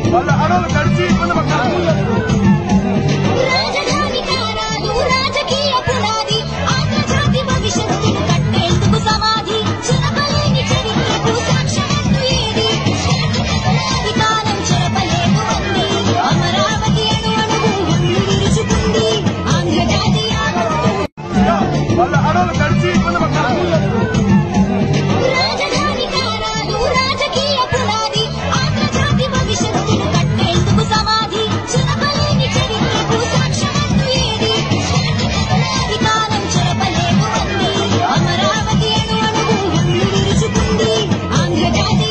వాళ్ళ అడవులు గడిచి ఇబ్బంది పడతారు రాజధాని కారాలు రాజకీయ పునాది ఆంధ్రజాతి భవిష్యత్తును కట్టేందుకు సమాధి చిరపలేని చరిత్రకు సాక్ష్యమంటూ ఏది అధికారం చెరపలేదు అంది అమరావతి అణు అణువు ఒళ్ళు విరుచుకుంది ఆంధ్రజాతి వాళ్ళ అడవులు గడిచి ఇబ్బంది పడతారు రాజధాని కారాలు రాజకీయ పునాది ఆంధ్రజాతి భవిష్యత్తును కట్టేందుకు సమాధి చిరపలేని చరిత్రకు సాక్ష్యమంటూ ఏది అధికారం చెరపలేదు అంది అమరావతి అణు అణువు ఒళ్ళు విరుచుకుంది ఆంధ్రజాతి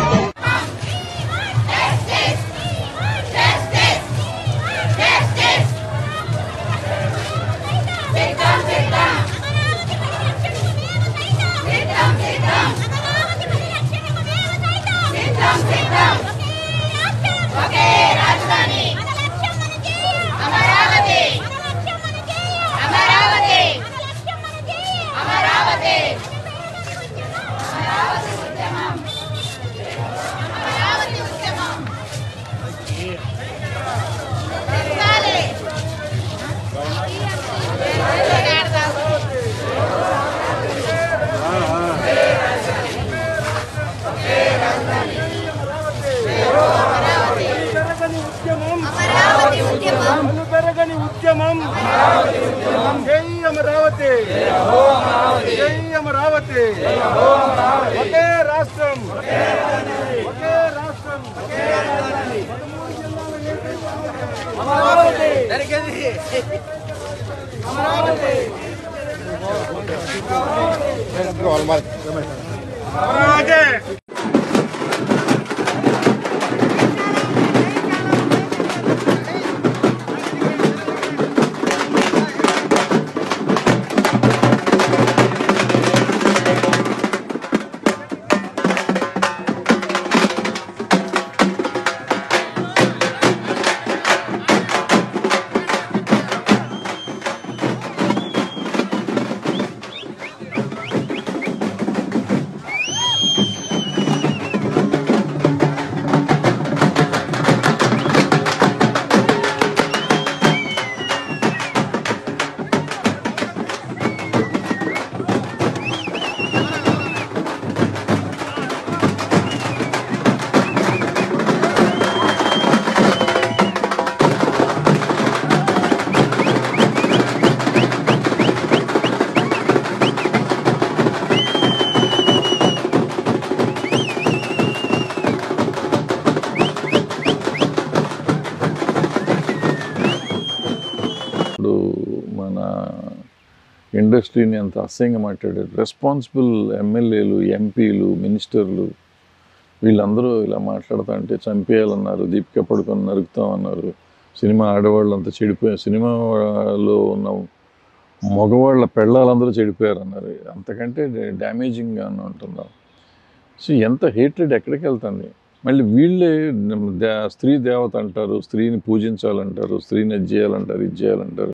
ఒకే రాజధాని అమరావతి అమరావతి అమరావతి అమరావతి ఉద్యమం పెరగాలి. పెరగని ఉద్యమం అమరావతి ఉద్యమం అను పెరగని ఉద్యమం జై అమరావతి జై అమరావతి ఒకే రాష్ట్రం ఒకే రాష్ట్రం పదమూడు జిల్లాల ఏకైక అమరావతి అమరావతి అమరావతి ఇప్పుడు మన ఇండస్ట్రీని అంత అసహ్యంగా మాట్లాడారు రెస్పాన్సిబుల్ ఎమ్మెల్యేలు ఎంపీలు మినిస్టర్లు వీళ్ళందరూ ఇలా మాట్లాడుతా అంటే చంపేయాలన్నారు దీపిక పడుకొని నరుకుతామన్నారు సినిమా ఆడవాళ్ళు అంతా చెడిపోయారు సినిమాలో ఉన్న మగవాళ్ళ పెళ్ళాలందరూ చెడిపోయారు అన్నారు అంతకంటే డ్యామేజింగ్గా ఉంటున్నాం సో ఎంత హేట్రెడ్ ఎక్కడికి వెళ్తుంది మళ్ళీ వీళ్ళే దే- స్త్రీ దేవత అంటారు స్త్రీని పూజించాలంటారు స్త్రీని అది చేయాలంటారు ఇది చేయాలంటారు